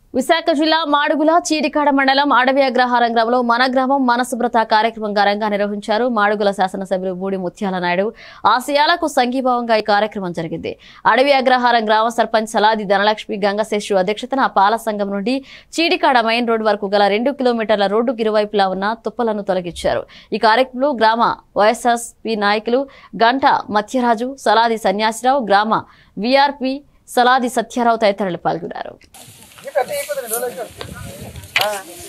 విశాఖ జిల్లా మాడుగుల చీడికాడ మండలం అడవి అగ్రహారం గ్రామంలో మన గ్రామం మన శుభ్రత కార్యక్రమం ఘనంగా నిర్వహించారు మాడుగుల శాసనసభ్యులు బూడి ముత్యాల నాయుడు ఆశయాలకు సంఘీభావంగా ఈ కార్యక్రమం జరిగింది అడవి అగ్రహారం గ్రామ సర్పంచ్ సలాది ధనలక్ష్మి గంగశేషు అధ్యక్షతన పాల సంఘం నుండి చీడికాడ మెయిన్ రోడ్డు వరకు గల రెండు కిలోమీటర్ల రోడ్డుకు ఇరువైపులా ఉన్న తుప్పలను తొలగించారు ఈ కార్యక్రమంలో గ్రామ వైఎస్ఆర్పి నాయకులు గంట మత్యరాజు సలాది సన్యాసిరావు గ్రామ విఆర్పి సలాది సత్యారావు తదితరులు పాల్గొన్నారు ఈ పెద్ద అయిపోతుంది రోజులు